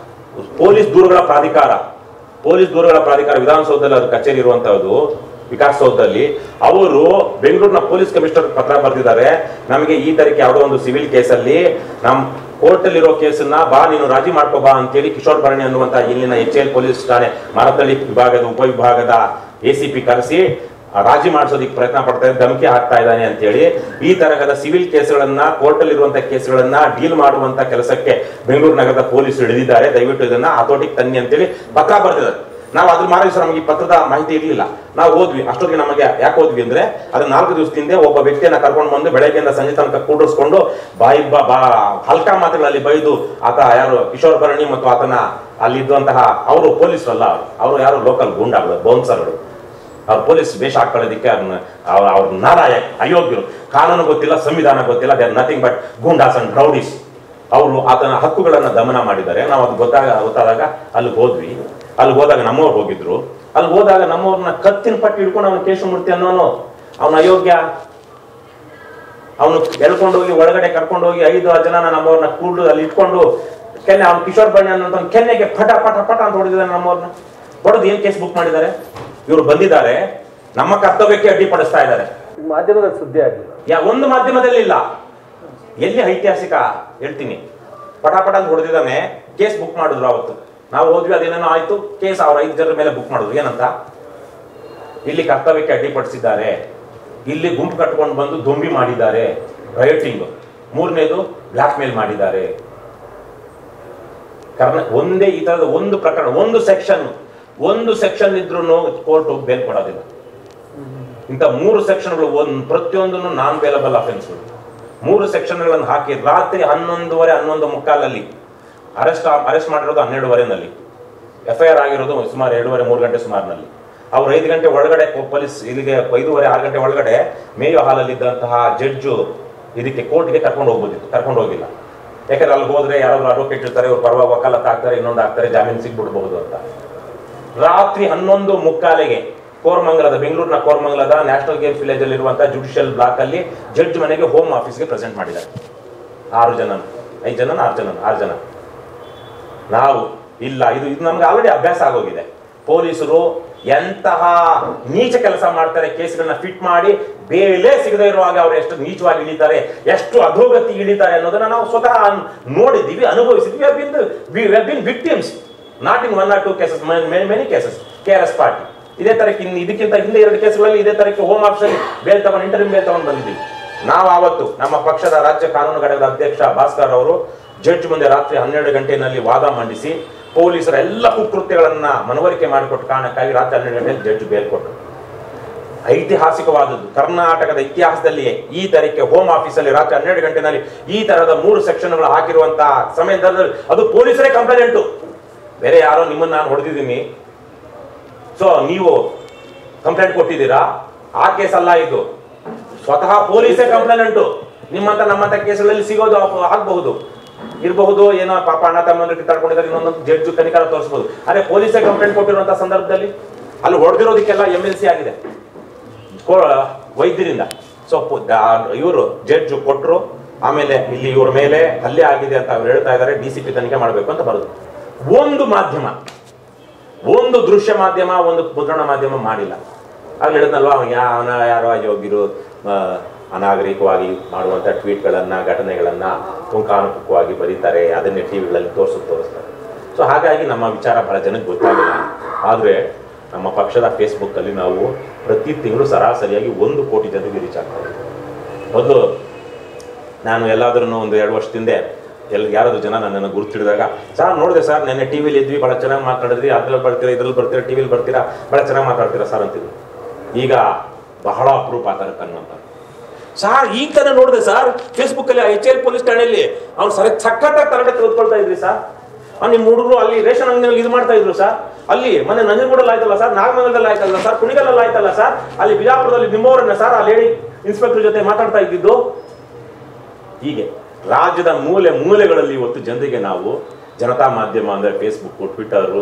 ಪೊಲೀಸ್ ದೂರುಗಳ ಪ್ರಾಧಿಕಾರ ಪೊಲೀಸ್ ದೂರುಗಳ ಪ್ರಾಧಿಕಾರ ವಿಧಾನಸೌಧದಲ್ಲಿ ಅದು ಕಚೇರಿ ಇರುವಂತಹದ್ದು ವಿಕಾಸಸೌಧದಲ್ಲಿ ಅವರು ಬೆಂಗಳೂರಿನ ಪೊಲೀಸ್ ಕಮಿಷನರ್ ಪತ್ರ ಬರೆದಿದ್ದಾರೆ ನಮಗೆ ಈ ತರಕ್ಕೆ ಯಾವುದೋ ಒಂದು ಸಿವಿಲ್ ಕೇಸಲ್ಲಿ ನಮ್ ಕೋರ್ಟ್ ಅಲ್ಲಿರೋ ಕೇಸನ್ನ ಬಾ ನೀನು ರಾಜಿ ಮಾಡ್ಕೋ ಬಾ ಅಂತೇಳಿ ಕಿಶೋರ್ ಭರಣಿ ಅನ್ನುವಂತ ಇಲ್ಲಿನ ಎಚ್ ಎಲ್ ಪೊಲೀಸ್ ಠಾಣೆ ಮರತಳ್ಳಿ ವಿಭಾಗದ ಉಪವಿಭಾಗದ ಎ ಸಿ ಪಿ ಕರೆಸಿ ಆ ರಾಜಿ ಮಾಡಿಸೋದಕ್ಕೆ ಪ್ರಯತ್ನ ಪಡ್ತಾ ಇದ್ದಾರೆ ಧಮಕಿ ಹಾಕ್ತಾ ಇದ್ದಾನೆ ಅಂತೇಳಿ ಈ ತರಹದ ಸಿವಿಲ್ ಕೇಸ್ಗಳನ್ನ ಕೋರ್ಟ್ ಅಲ್ಲಿರುವಂತಹ ಕೇಸ್ಗಳನ್ನ ಡೀಲ್ ಮಾಡುವಂತ ಕೆಲಸಕ್ಕೆ ಬೆಂಗಳೂರು ನಗರದ ಪೊಲೀಸರು ಹಿಡಿದಿದ್ದಾರೆ ದಯವಿಟ್ಟು ಇದನ್ನ ಹತೋಟಿಗೆ ತನ್ನಿ ಅಂತೇಳಿ ಪತ್ರ ಬರ್ತಿದ್ದಾರೆ ನಾವು ಅದ್ರ ಮಾರ ಸರ್ ನಮಗೆ ಈ ಪತ್ರದ ಮಾಹಿತಿ ಇರಲಿಲ್ಲ ನಾವು ಹೋದ್ವಿ ಅಷ್ಟೊತ್ತಿಗೆ ನಮಗೆ ಯಾಕೆ ಹೋದ್ವಿ ಅಂದ್ರೆ ಅದ್ರ ನಾಲ್ಕು ದಿವಸದಿಂದ ಒಬ್ಬ ವ್ಯಕ್ತಿಯನ್ನ ಕರ್ಕೊಂಡು ಬಂದು ಬೆಳಗ್ಗೆಯಿಂದ ಸಂಜೆ ತನಕ ಕೂಡಿಸ್ಕೊಂಡು ಬಾಯಿ ಬಾ ಬಾ ಹಲ್ಕಾ ಮಾತುಗಳಲ್ಲಿ ಬೈದು ಆತ ಯಾರು ಕಿಶೋರ್ ಭರಣಿ ಮತ್ತು ಆತನ ಅಲ್ಲಿದ್ದಂತಹ ಅವರು ಪೊಲೀಸರಲ್ಲ ಅವರು ಅವರು ಯಾರು ಲೋಕಲ್ ಗೂಂಡಾಗಳು ಬೌನ್ಸರ್ಗಳು ಅವ್ರ ಪೊಲೀಸ್ ವೇಷ ಹಾಕೊಳ್ಳೋದಕ್ಕೆ ಅವ್ರನ್ನ ಅವ್ರ ಅವ್ರ ನಾಲಾಯಕ್ ಅಯೋಗ್ಯರು ಕಾನೂನು ಗೊತ್ತಿಲ್ಲ ಸಂವಿಧಾನ ಗೊತ್ತಿಲ್ಲ there nothing but goondas and rowdies ಅವರು ಆತನ ಹಕ್ಕುಗಳನ್ನ ದಮನ ಮಾಡಿದ್ದಾರೆ ನಾವು ಅದು ಗೊತ್ತಾಗ ಗೊತ್ತಾದಾಗ ಅಲ್ಲಿಗೆ ಹೋದ್ವಿ ಅಲ್ಲಿ ಹೋದಾಗ ನಮ್ಮವ್ರು ಹೋಗಿದ್ರು ಅಲ್ಲಿ ಹೋದಾಗ ನಮ್ಮವ್ರನ್ನ ಕತ್ತಿನ ಪಟ್ಟಿ ಹಿಡ್ಕೊಂಡು ಅವನು ಕೇಶವಮೂರ್ತಿ ಅನ್ನೋನು ಅವನ ಅಯೋಗ್ಯ ಅವನು ಎಳ್ಕೊಂಡು ಹೋಗಿ ಒಳಗಡೆ ಕರ್ಕೊಂಡು ಹೋಗಿ ಐದು ಆರು ಜನ ನಮ್ಮವ್ರನ್ನ ಕೂಡು ಅಲ್ಲಿ ಇಟ್ಕೊಂಡು ಕೆನ್ನೆ ಅವ್ನು ಕಿಶೋರ್ ಬಣ್ಣಿ ಅನ್ನೋ ಕೆನ್ನೆಗೆ ಪಟ ಪಟ ಪಟ ಅಂತ ಹೊಡೆದಿದ್ದಾರೆ ನಮ್ಮವ್ರನ್ನ ಹೊಡೆದು ಏನ್ ಕೇಸ್ ಬುಕ್ ಮಾಡಿದ್ದಾರೆ ಇವರು ಬಂದಿದ್ದಾರೆ ನಮ್ಮ ಕರ್ತವ್ಯಕ್ಕೆ ಅಡ್ಡಿಪಡಿಸ್ತಾ ಇದ್ದಾರೆ ಮಾಧ್ಯಮದಲ್ಲಿ ಸುದ್ದಿ ಆಗ್ಲಿಲ್ಲ ಯಾ ಒಂದು ಮಾಧ್ಯಮದಲ್ಲಿ ಇಲ್ಲ ಎಲ್ಲಿ ಐತಿಹಾಸಿಕ ಹೇಳ್ತೀನಿ ಪಟ ಪಟ ಅಂತ ಹೊಡೆದಿದ್ದಾನೆ ಕೇಸ್ ಬುಕ್ ಮಾಡಿದ್ರು ಅವತ್ತು ನಾವು ಹೋದ್ವಿ ಅದೇನೇನೋ ಆಯ್ತು ಕೇಸ್ ಅವ್ರ ಐದು ಜನರ ಮೇಲೆ ಬುಕ್ ಮಾಡಿದ್ರು ಏನಂತ ಇಲ್ಲಿ ಕರ್ತವ್ಯಕ್ಕೆ ಅಡ್ಡಿಪಡಿಸಿದ್ದಾರೆ ಇಲ್ಲಿ ಗುಂಪು ಕಟ್ಕೊಂಡು ಬಂದು ದೊಂಬಿ ಮಾಡಿದ್ದಾರೆ ರೈಟಿಂಗ್ ಮೂರನೇದು ಬ್ಲಾಕ್ ಮೇಲ್ ಮಾಡಿದ್ದಾರೆ ಕರ್ನ ಒಂದೇ ಈ ತರದ ಒಂದು ಪ್ರಕರಣ ಒಂದು ಸೆಕ್ಷನ್ ಒಂದು ಸೆಕ್ಷನ್ ಇದ್ರೂ ಕೋರ್ಟ್ ಬೇಲ್ ಕೊಡೋದಿಲ್ಲ ಇಂಥ ಮೂರು ಸೆಕ್ಷನ್ಗಳು ಒಂದು ಪ್ರತಿಯೊಂದನ್ನು ನಾನ್ ಬೇಲಬಲ್ ಅಫೆನ್ಸ್ಗಳು ಮೂರು ಸೆಕ್ಷನ್ಗಳನ್ನು ಹಾಕಿ ರಾತ್ರಿ ಹನ್ನೊಂದುವರೆ ಹನ್ನೊಂದು ಮುಕ್ಕಾಲಲ್ಲಿ ಅರೆಸ್ಟ್ ಅರೆಸ್ಟ್ ಮಾಡಿರೋದು ಹನ್ನೆರಡುವರೆನಲ್ಲಿ ಎಫ್ ಐ ಆರ್ ಆಗಿರೋದು ಸುಮಾರು ಎರಡೂವರೆ ಮೂರು ಗಂಟೆ ಸುಮಾರಿನಲ್ಲಿ ಅವ್ರು ಐದು ಗಂಟೆ ಒಳಗಡೆ ಪೊಲೀಸ್ ಇಲ್ಲಿಗೆ ಐದೂವರೆ ಆರು ಗಂಟೆ ಒಳಗಡೆ ಮೇಯೋ ಹಾಲಲ್ಲಿ ಇದ್ದಂತಹ ಜಡ್ಜು ಇದಕ್ಕೆ ಕೋರ್ಟ್ಗೆ ಕರ್ಕೊಂಡು ಹೋಗ್ಬೋದಿತ್ತು ಕರ್ಕೊಂಡು ಹೋಗಿಲ್ಲ ಯಾಕಂದ್ರೆ ಅಲ್ಲಿ ಹೋದ್ರೆ ಯಾರಾದ್ರೂ ಅಡ್ವೊಕೇಟ್ ಇರ್ತಾರೆ ಇವ್ರು ಪರವಾಗಿ ವಕಾಲತ್ ಆಗ್ತಾರೆ ಇನ್ನೊಂದು ಆಗ್ತಾರೆ ಜಾಮೀನು ಸಿಗ್ಬಿಡ್ಬಹುದು ಅಂತ ರಾತ್ರಿ ಹನ್ನೊಂದು ಮುಕ್ಕಾಲೆಗೆ ಕೋರಮಂಗಲದ ಬೆಂಗಳೂರಿನ ಕೋರಮಂಗಲದ ನ್ಯಾಷನಲ್ ಗೇಮ್ಸ್ ವಿಲೇಜ್ ಅಲ್ಲಿ ಇರುವಂತಹ ಜುಡಿಷಿಯಲ್ ಬ್ಲಾಕ್ ಅಲ್ಲಿ ಜಡ್ಜ್ ಮನೆಗೆ ಹೋಮ್ ಆಫೀಸ್ಗೆ ಪ್ರೆಸೆಂಟ್ ಮಾಡಿದ್ದಾರೆ ಆರು ಜನ ಐದು ಜನ ಆರು ಜನ ಆರು ಜನ ನಾವು ಇಲ್ಲ ಇದು ಇದು ನಮ್ಗೆ ಆಲ್ರೆಡಿ ಅಭ್ಯಾಸ ಆಗೋಗಿದೆ ಪೊಲೀಸರು ಎಂತಹ ನೀಚ ಕೆಲಸ ಮಾಡ್ತಾರೆ ಕೇಸ್ಗಳನ್ನ ಫಿಟ್ ಮಾಡಿ ಬೇಲೆ ಸಿಗದೇ ಇರುವಾಗ ಅವ್ರು ಎಷ್ಟು ನೀಚವಾಗಿ ಇಳಿತಾರೆ ಎಷ್ಟು ಅಧೋಗತಿ ಇಳಿತಾರೆ ಅನ್ನೋದನ್ನ ನಾವು ಸ್ವತಃ ನೋಡಿದ್ದೀವಿ ಅನುಭವಿಸಿದ್ವಿ been victims not in one or two cases many cases K R S party ಇದೇ ತರಕ್ಕೆ ಇನ್ನು ಇದಕ್ಕಿಂತ ಹಿಂದೆ ಎರಡು ಕೇಸ್ಗಳಲ್ಲಿ ಇದೇ ತರಕ್ಕೆ ಹೋಮ್ ಆಫೀಸಲ್ಲಿ ಬೇಲ್ ತಗೊಂಡು ಇಂಟರ್ವ್ಯೂ ಬೇಲ್ ತಗೊಂಡು ಬಂದಿದ್ದೀವಿ ನಾವು ಆವತ್ತು ನಮ್ಮ ಪಕ್ಷದ ರಾಜ್ಯ ಕಾನೂನು ಘಟಕದ ಅಧ್ಯಕ್ಷ ಭಾಸ್ಕರ್ ಅವರು ಜಡ್ಜ್ ಮುಂದೆ ರಾತ್ರಿ ಹನ್ನೆರಡು ಗಂಟೆಯಲ್ಲಿ ವಾದ ಮಂಡಿಸಿ ಪೊಲೀಸರ ಎಲ್ಲ ಕುಕೃತ್ಯಗಳನ್ನ ಮನವರಿಕೆ ಮಾಡಿಕೊಟ್ಟ ಕಾರಣಕ್ಕಾಗಿ ರಾತ್ರಿ ಹನ್ನೆರಡು ಗಂಟೆಯಲ್ಲಿ ಜಡ್ಜ್ ಬೇಲ್ ಕೊಟ್ಟರು ಐತಿಹಾಸಿಕವಾದದ್ದು ಕರ್ನಾಟಕದ ಇತಿಹಾಸದಲ್ಲಿಯೇ ಈ ತರಕ್ಕೆ ಹೋಮ್ ಆಫೀಸಲ್ಲಿ ರಾತ್ರಿ ಹನ್ನೆರಡು ಗಂಟೆನಲ್ಲಿ ಈ ತರಹದ ಮೂರು ಸೆಕ್ಷನ್ಗಳು ಹಾಕಿರುವಂತಹ ಸಮಯದಲ್ಲಿ ಅದು ಪೊಲೀಸರೇ ಕಂಪ್ಲೇಂಟು ಬೇರೆ ಯಾರೋ ನಿಮ್ಮನ್ನ ನಾನು ಹೊಡೆದಿದ್ದೀನಿ ಸೊ ನೀವು ಕಂಪ್ಲೇಂಟ್ ಕೊಟ್ಟಿದ್ದೀರಾ ಆ ಕೇಸ್ ಅಲ್ಲ ಇದು ಸ್ವತಃ ಪೊಲೀಸೇ ಕಂಪ್ಲೇಂಟು ನಿಮ್ಮಂತ ನಮ್ಮಂತ ಕೇಸ್ಗಳಲ್ಲಿ ಸಿಗೋದು ಅಪ್- ಆಗ್ಬಹುದು ಇರಬಹುದು ಏನೋ ಪಾಪ ಅಣ್ಣ ತಮ್ಮಂದ್ರೆ ತಡ್ಕೊಂಡಿದ್ದಾರೆ ಇನ್ನೊಂದು ಜಡ್ಜ್ ಕನಿಕಾರ ತೋರಿಸಬಹುದು ಆದ್ರೆ ಪೊಲೀಸೇ ಕಂಪ್ಲೇಂಟ್ ಕೊಟ್ಟಿರುವಂತ ಸಂದರ್ಭದಲ್ಲಿ ಅಲ್ಲಿ ಹೊಡೆದಿರೋದಕ್ಕೆಲ್ಲ ಎಂ ಎಲ್ ಸಿ ಆಗಿದೆ ಕೋ- ವೈದ್ಯರಿಂದ ಸೊ ಇವರು ಜಡ್ಜ್ ಕೊಟ್ಟರು ಆಮೇಲೆ ಇಲ್ಲಿ ಇವ್ರ ಮೇಲೆ ಹಲ್ಲೆ ಆಗಿದೆ ಅಂತ ಅವ್ರು ಹೇಳ್ತಾ ಇದ್ದಾರೆ ಡಿ ಸಿ ಪಿ ತನಿಖೆ ಮಾಡಬೇಕು ಅಂತ ಬರೋದು ಒಂದು ಮಾಧ್ಯಮ ಒಂದು ದೃಶ್ಯ ಮಾಧ್ಯಮ ಒಂದು ಮುದ್ರಣ ಮಾಧ್ಯಮ ಮಾಡಿಲ್ಲ ಆಗ್ಲಿ ಹೇಳಿದ್ನಲ್ವಾ ಅವ್ನು ಯಾ ಅವನ ಯಾರೋ ಅಯೋಗ್ಯರು ಆ, ಅನಾಗರಿಕವಾಗಿ ಮಾಡುವಂಥ ಟ್ವೀಟ್ಗಳನ್ನು ಘಟನೆಗಳನ್ನು ಪುಂಖಾನುಪುಂಖವಾಗಿ ಬರೀತಾರೆ ಅದನ್ನೇ ಟಿ ವಿಗಳಲ್ಲಿ ತೋರಿಸು ತೋರಿಸ್ತಾರೆ ಸೊ ಹಾಗಾಗಿ ನಮ್ಮ ವಿಚಾರ ಬಹಳ ಜನಕ್ಕೆ ಗೊತ್ತಾಗಿಲ್ಲ ಆದರೆ ನಮ್ಮ ಪಕ್ಷದ ಫೇಸ್ಬುಕ್ಕಲ್ಲಿ ನಾವು ಪ್ರತಿ ತಿಂಗಳು ಸರಾಸರಿಯಾಗಿ ಒಂದು ಕೋಟಿ ಜನರಿಗೆ ರೀಚ್ ಆಗ್ತಾ ಇದ್ದೀವಿ ಮೊದಲು ನಾನು ಎಲ್ಲಾದ್ರೂ ಒಂದು ಎರಡು ವರ್ಷದಿಂದ ಎಲ್ಲ ಯಾರಾದ್ರೂ ಜನ ನನ್ನನ್ನು ಗುರುತಿಡಿದಾಗ ಸರ್ ನೋಡಿದೆ ಸರ್ ನೆನ್ನೆ ಟಿ ವಿಲಿ ಇದ್ವಿ ಭಾಳ ಚೆನ್ನಾಗಿ ಮಾತಾಡಿದ್ರಿ ಅದ್ರಲ್ಲಿ ಬರ್ತೀರಾ ಇದ್ರಲ್ಲಿ ಬರ್ತೀರಾ ಟಿ ವಿಲಿ ಬರ್ತೀರಾ ಭಾಳ ಚೆನ್ನಾಗಿ ಮಾತಾಡ್ತೀರಾ ಸರ್ ಅಂತಿದ್ರು ಈಗ ಬಹಳ ಅಪರೂಪ ಆತಾರೆ ಕಣ್ಣಂತ ಸರ್ ಈಗ ತಾನೇ ನೋಡಿದೆ ಸರ್ ಫೇಸ್ಬುಕ್ ಅಲ್ಲಿ ಎಚ್ ಎಲ್ ಪೊಲೀಸ್ ಠಾಣೆಯಲ್ಲಿ ಅವ್ನು ಸರಿ ಸಖತ್ತಾಗಿ ತರಗತಿ ತೆಗೆದುಕೊಳ್ತಾ ಇದ್ರಿ ಸರ್ ಆ, ನಿಮ್ಮ ಹುಡುಗರು ಅಲ್ಲಿ ರೇಷನ್ ಅಂಗಡಿಯಲ್ಲಿ ಇದು ಮಾಡ್ತಾ ಇದ್ರು ಸರ್ ಅಲ್ಲಿ ಮೊನ್ನೆ ನಂಜನಗೂಡಲ್ಲಿ ಆಯ್ತಲ್ಲ ಸರ್ ನಾಗಮಂಗಲದಲ್ಲಿ ಆಯ್ತಲ್ಲ ಸರ್ ಕುಣಿಗಲಲ್ಲಿ ಆಯ್ತಲ್ಲ ಸರ್ ಅಲ್ಲಿ ಬಿಜಾಪುರದಲ್ಲಿ ನಿಮ್ಮವರನ್ನ ಸರ್ ಆ ಲೇಡಿ ಇನ್ಸ್ಪೆಕ್ಟರ್ ಜೊತೆ ಮಾತಾಡ್ತಾ ಇದ್ದಿದ್ದು ಹೀಗೆ ರಾಜ್ಯದ ಮೂಲೆ ಮೂಲೆಗಳಲ್ಲಿ ಇವತ್ತು ಜನರಿಗೆ ನಾವು ಜನತಾ ಮಾಧ್ಯಮ ಅಂದರೆ ಫೇಸ್ಬುಕ್ಕು ಟ್ವಿಟರು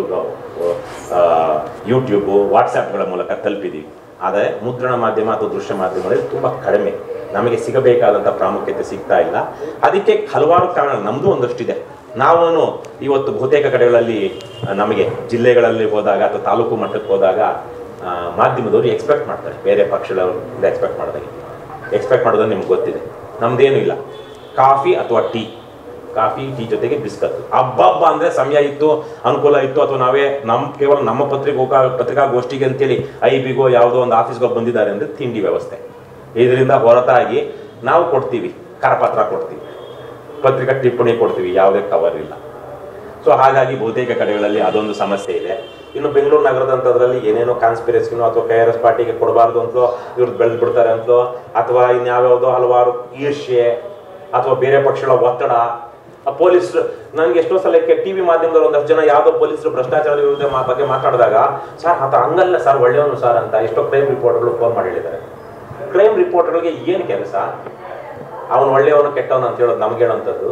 ಯೂಟ್ಯೂಬು ವಾಟ್ಸಪ್ಗಳ ಮೂಲಕ ತಲುಪಿದ್ದೀವಿ ಆದರೆ ಮುದ್ರಣ ಮಾಧ್ಯಮ ಅಥವಾ ದೃಶ್ಯ ಮಾಧ್ಯಮಗಳಲ್ಲಿ ತುಂಬ ಕಡಿಮೆ ನಮಗೆ ಸಿಗಬೇಕಾದಂಥ ಪ್ರಾಮುಖ್ಯತೆ ಸಿಗ್ತಾ ಇಲ್ಲ ಅದಕ್ಕೆ ಹಲವಾರು ಕಾರಣ ನಮ್ಮದು ಒಂದಷ್ಟಿದೆ ನಾವು ಇವತ್ತು ಬಹುತೇಕ ಕಡೆಗಳಲ್ಲಿ ಆ, ನಮಗೆ ಜಿಲ್ಲೆಗಳಲ್ಲಿ ಹೋದಾಗ ಅಥವಾ ತಾಲೂಕು ಮಟ್ಟಕ್ಕೆ ಹೋದಾಗ ಆ, ಮಾಧ್ಯಮದವರು ಎಕ್ಸ್ಪೆಕ್ಟ್ ಮಾಡ್ತಾರೆ ಬೇರೆ ಪಕ್ಷದವರಿಂದ ಎಕ್ಸ್ಪೆಕ್ಟ್ ಮಾಡಿದಾಗೆ ಎಕ್ಸ್ಪೆಕ್ಟ್ ಮಾಡೋದು ನಿಮ್ಗೆ ಗೊತ್ತಿದೆ ನಮ್ದೇನು ಇಲ್ಲ ಕಾಫಿ ಅಥವಾ ಟೀ ಕಾಫಿ ಟೀ ಜೊತೆಗೆ ಬಿಸ್ಕತ್ ಹಬ್ಬಬ್ಬ ಅಂದ್ರೆ ಸಮಯ ಇತ್ತು ಅನುಕೂಲ ಇತ್ತು ಅಥವಾ ನಾವೇ ನಮ್ ಕೇವಲ ನಮ್ಮ ಪತ್ರಿಕೋಗ ಪತ್ರಿಕಾಗೋಷ್ಠಿಗೆ ಅಂತೇಳಿ ಐ ಬಿಗೋ ಯಾವುದೋ ಒಂದು ಆಫೀಸ್ಗೋ ಬಂದಿದ್ದಾರೆ ಅಂದ್ರೆ ತಿಂಡಿ ವ್ಯವಸ್ಥೆ ಇದರಿಂದ ಹೊರತಾಗಿ ನಾವು ಕೊಡ್ತೀವಿ ಕರಪತ್ರ ಕೊಡ್ತೀವಿ ಪತ್ರಿಕಾ ಟಿಪ್ಪಣಿ ಕೊಡ್ತೀವಿ ಯಾವುದೇ ಕವರ್ ಇಲ್ಲ ಸೊ ಹಾಗಾಗಿ ಬಹುತೇಕ ಕಡೆಗಳಲ್ಲಿ ಅದೊಂದು ಸಮಸ್ಯೆ ಇದೆ ಇನ್ನು ಬೆಂಗಳೂರು ನಗರದಂಥದ್ರಲ್ಲಿ ಏನೇನೋ ಕಾನ್ಸ್ಪಿರಸಿನೋ ಅಥವಾ ಕೆ ಆರ್ ಎಸ್ ಪಾರ್ಟಿಗೆ ಕೊಡಬಾರ್ದು ಅಂತಲೋ ಇವ್ರು ಬೆಳೆದು ಬಿಡ್ತಾರೆ ಅಂತಲೋ ಅಥವಾ ಇನ್ಯಾವ್ಯಾವುದೋ ಹಲವಾರು ಈರ್ಷ್ಯೆ ಅಥವಾ ಬೇರೆ ಪಕ್ಷಗಳ ಒತ್ತಡ ಆ ಪೊಲೀಸ್ ನನಗೆ ಎಷ್ಟೋ ಸಲ ಟಿವಿ ಮಾಧ್ಯಮದಲ್ಲಿ ಒಂದಷ್ಟು ಜನ ಯಾವುದೋ ಪೊಲೀಸರು ಭ್ರಷ್ಟಾಚಾರದ ವಿರುದ್ಧ ಮಾ- ಬಗ್ಗೆ ಮಾತಾಡಿದಾಗ ಸರ್ ಆತ ಹಂಗಲ್ಲ ಸರ್ ಒಳ್ಳೆಯವನು ಸರ್ ಅಂತ ಎಷ್ಟೋ ಕ್ರೈಮ್ ರಿಪೋರ್ಟ್ಗಳು ಫೋನ್ ಮಾಡಿ ಹೇಳಿದ್ದಾರೆ ಕ್ರೈಮ್ ರಿಪೋರ್ಟರ್ಗಳಿಗೆ ಏನು ಕೆಲಸ ಅವನು ಒಳ್ಳೆಯವನು ಕೆಟ್ಟವನು ಅಂತ ಹೇಳೋದು ನಮ್ಗೆ ಹೇಳೋಂಥದ್ದು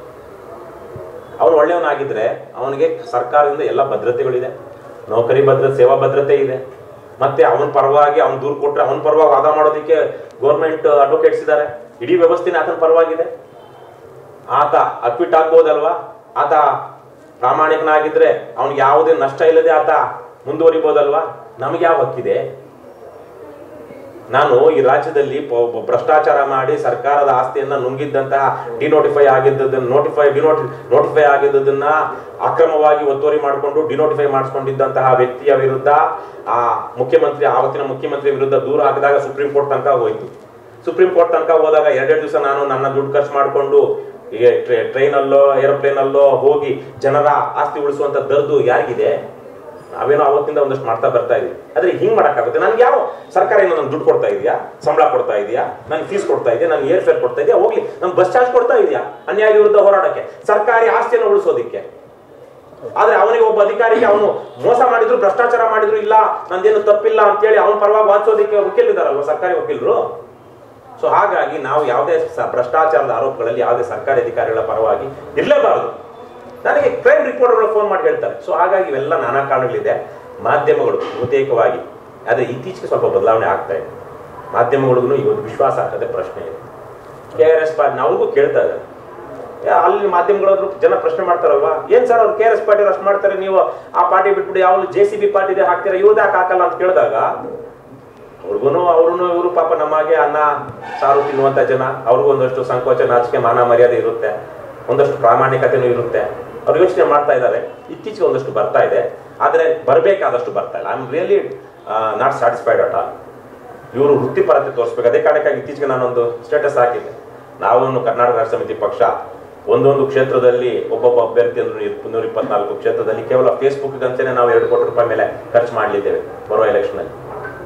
ಅವನು ಒಳ್ಳೆಯವನಾಗಿದ್ರೆ ಅವನಿಗೆ ಸರ್ಕಾರದಿಂದ ಎಲ್ಲ ಭದ್ರತೆಗಳಿದೆ ನೌಕರಿ ಭದ್ರತೆ ಸೇವಾ ಭದ್ರತೆ ಇದೆ ಮತ್ತೆ ಅವನ ಪರವಾಗಿ ಅವನ ದೂರು ಕೊಟ್ರೆ ಅವನ ಪರವಾಗಿ ವಾದ ಮಾಡೋದಕ್ಕೆ ಗೌರ್ಮೆಂಟ್ ಅಡ್ವೊಕೇಟ್ಸ್ ಇದ್ದಾರೆ ಇಡೀ ವ್ಯವಸ್ಥೆನೇ ಆತನ ಪರವಾಗಿದೆ ಆತ ಅಕ್ವಿಟ್ ಆಗ್ಬೋದಲ್ವಾ ಆತ ಪ್ರಾಮಾಣಿಕನಾಗಿದ್ರೆ ಅವನಿಗೆ ಯಾವುದೇ ನಷ್ಟ ಇಲ್ಲದೆ ಆತ ಮುಂದುವರಿಬೋದಲ್ವಾ ನಮಗೆ ಯಾವ ಹಕ್ಕಿದೆ ನಾನು ಈ ರಾಜ್ಯದಲ್ಲಿ ಪ- ಪ- ಭ್ರಷ್ಟಾಚಾರ ಮಾಡಿ ಸರ್ಕಾರದ ಆಸ್ತಿಯನ್ನ ನುಂಗಿದ್ದಂತಹ ಡಿನೋಟಿಫೈ ಆಗಿದ್ದದನ್ನ ನೋಟಿಫೈ ಡಿನೋಟಿ ನೋಟಿಫೈ ಆಗಿದ್ದದನ್ನ ಅಕ್ರಮವಾಗಿ ಒತ್ತುವರಿ ಮಾಡಿಕೊಂಡು ಡಿನೋಟಿಫೈ ಮಾಡಿಸ್ಕೊಂಡಿದ್ದಂತಹ ವ್ಯಕ್ತಿಯ ವಿರುದ್ಧ ಆ ಮುಖ್ಯಮಂತ್ರಿ ಆವತ್ತಿನ ಮುಖ್ಯಮಂತ್ರಿ ವಿರುದ್ಧ ದೂರ ಹಾಕಿದಾಗ ಸುಪ್ರೀಂ ಕೋರ್ಟ್ ತನಕ ಹೋಯ್ತು ಸುಪ್ರೀಂ ಕೋರ್ಟ್ ತನಕ ಹೋದಾಗ ಎರಡೆರಡು ದಿವಸ ನಾನು ನನ್ನ ದುಡ್ಡು ಖರ್ಚು ಮಾಡಿಕೊಂಡು ಈಗ ಟ್ರೈನಲ್ಲೋ ಏರೋಪ್ಲೇನಲ್ಲೋ ಹೋಗಿ ಜನರ ಆಸ್ತಿ ಉಳಿಸುವಂತ ದರ್ದು ಯಾರಿಗಿದೆ ನಾವೇನೋ ಅವತ್ತಿಂದ ಒಂದಷ್ಟು ಮಾಡ್ತಾ ಬರ್ತಾ ಇದೀವಿ ಆದ್ರೆ ಹಿಂಗ್ ಮಾಡಕ್ಕಾಗುತ್ತೆ ನನ್ಗೆ ಯಾವ ಸರ್ಕಾರ ಏನೋ ನನ್ಗೆ ದುಡ್ಡು ಕೊಡ್ತಾ ಇದೆಯಾ ಸಂಬಳ ಕೊಡ್ತಾ ಇದೆಯಾ ನನ್ ಫೀಸ್ ಕೊಡ್ತಾ ಇದೆಯಾ ನನ್ ಏರ್ ಫೇರ್ ಕೊಡ್ತಾ ಇದೆಯಾ ಹೋಗ್ಲಿ ನನ್ ಬಸ್ ಚಾರ್ಜ್ ಕೊಡ್ತಾ ಇದೆಯಾ ಅನ್ಯಾಯ ವಿರುದ್ಧ ಹೋರಾಡಕ್ಕೆ ಸರ್ಕಾರಿ ಆಸ್ತಿಯನ್ನು ಉಳಿಸೋದಿಕ್ಕೆ ಆದ್ರೆ ಅವನಿಗೆ ಒಬ್ಬ ಅಧಿಕಾರಿಗೆ ಅವನು ಮೋಸ ಮಾಡಿದ್ರು ಭ್ರಷ್ಟಾಚಾರ ಮಾಡಿದ್ರು ಇಲ್ಲ ನಂದೇನು ತಪ್ಪಿಲ್ಲ ಅಂತೇಳಿ ಅವನ ಪರವಾಗಿ ವಾದಿಸೋದಕ್ಕೆ ವಕೀಲರಿದಾರಲ್ವ ಸರ್ಕಾರಿ ವಕೀಲರು ಸೊ ಹಾಗಾಗಿ ನಾವು ಯಾವುದೇ ಸ- ಭ್ರಷ್ಟಾಚಾರದ ಆರೋಪಗಳಲ್ಲಿ ಯಾವುದೇ ಸರ್ಕಾರಿ ಅಧಿಕಾರಿಗಳ ಪರವಾಗಿ ಇರಲೇಬಾರದು ನನಗೆ ಕ್ರೈಮ್ ರಿಪೋರ್ಟರ್ಗಳು ಫೋನ್ ಮಾಡಿ ಹೇಳ್ತಾರೆ ಸೊ ಹಾಗಾಗಿ ಇವೆಲ್ಲ ನಾನಾ ಕಾರಣಗಳಿದೆ ಮಾಧ್ಯಮಗಳು ಬಹುತೇಕವಾಗಿ ಆದರೆ ಇತ್ತೀಚೆಗೆ ಸ್ವಲ್ಪ ಬದಲಾವಣೆ ಆಗ್ತಾ ಇದೆ ಮಾಧ್ಯಮಗಳಿಗೂ ಇವತ್ತು ವಿಶ್ವಾಸ ಹಾಕದೆ ಪ್ರಶ್ನೆ ಇದೆ ಕೆ ಆರ್ ಎಸ್ ಪಾರ್ಟಿ ಅವ್ರಿಗೂ ಕೇಳ್ತಾ ಇದ್ದಾರೆ ಯಾ, ಅಲ್ಲಿ ಮಾಧ್ಯಮಗಳವರು ಜನ ಪ್ರಶ್ನೆ ಮಾಡ್ತಾರಲ್ವಾ ಏನ್ ಸರ್ ಅವ್ರು ಕೆ ಆರ್ ಎಸ್ ಪಾರ್ಟಿ ಅಷ್ಟು ಮಾಡ್ತಾರೆ ನೀವು ಆ ಪಾರ್ಟಿ ಬಿಟ್ಬಿಟ್ಟು ಯಾವ ಜೆ ಸಿ ಬಿ ಪಾರ್ಟಿ ಇದೆ ಹಾಕ್ತೀರಾ ಇವ್ರದ್ದು ಯಾಕೆ ಹಾಕಲ್ಲ ಅಂತ ಕೇಳಿದಾಗ ಅವ್ರಿಗೂ ಅವ್ರು ಇವರು ಪಾಪ ನಮಗೆ ಅನ್ನ ಸಾರು ತಿನ್ನುವಂತ ಜನ ಅವ್ರಿಗೂ ಒಂದಷ್ಟು ಸಂಕೋಚ ನಾಚಿಕೆ ಮಾನ ಮರ್ಯಾದೆ ಇರುತ್ತೆ ಒಂದಷ್ಟು ಪ್ರಾಮಾಣಿಕತೆನೂ ಇರುತ್ತೆ ಅವ್ರು ಯೋಚನೆ ಮಾಡ್ತಾ ಇದ್ದಾರೆ ಇತ್ತೀಚೆಗೆ ಒಂದಷ್ಟು ಬರ್ತಾ ಇದೆ ಆದರೆ ಬರಬೇಕಾದಷ್ಟು ಬರ್ತಾ ಇಲ್ಲ I am really not satisfied at all ಇವರು ವೃತ್ತಿಪರತೆ ತೋರಿಸ್ಬೇಕು ಅದೇ ಕಾರಣಕ್ಕಾಗಿ ಇತ್ತೀಚೆಗೆ ನಾನೊಂದು ಸ್ಟೇಟಸ್ ಹಾಕಿದ್ದೆ ನಾವು ಕರ್ನಾಟಕ ರಾಷ್ಟ್ರ ಸಮಿತಿ ಪಕ್ಷ ಒಂದೊಂದು ಕ್ಷೇತ್ರದಲ್ಲಿ ಒಬ್ಬೊಬ್ಬ ಅಭ್ಯರ್ಥಿ ಅಂದ್ರೆ ನೂರ ಇಪ್ಪತ್ನಾಲ್ಕು ಕ್ಷೇತ್ರದಲ್ಲಿ ಕೇವಲ ಫೇಸ್ಬುಕ್ ಅಂತಲೇ ನಾವು ಎರಡು ಕೋಟಿ ರೂಪಾಯಿ ಮೇಲೆ ಖರ್ಚು ಮಾಡಲಿದ್ದೇವೆ ಬರೋ ಎಲೆಕ್ಷನ್ ಅಲ್ಲಿ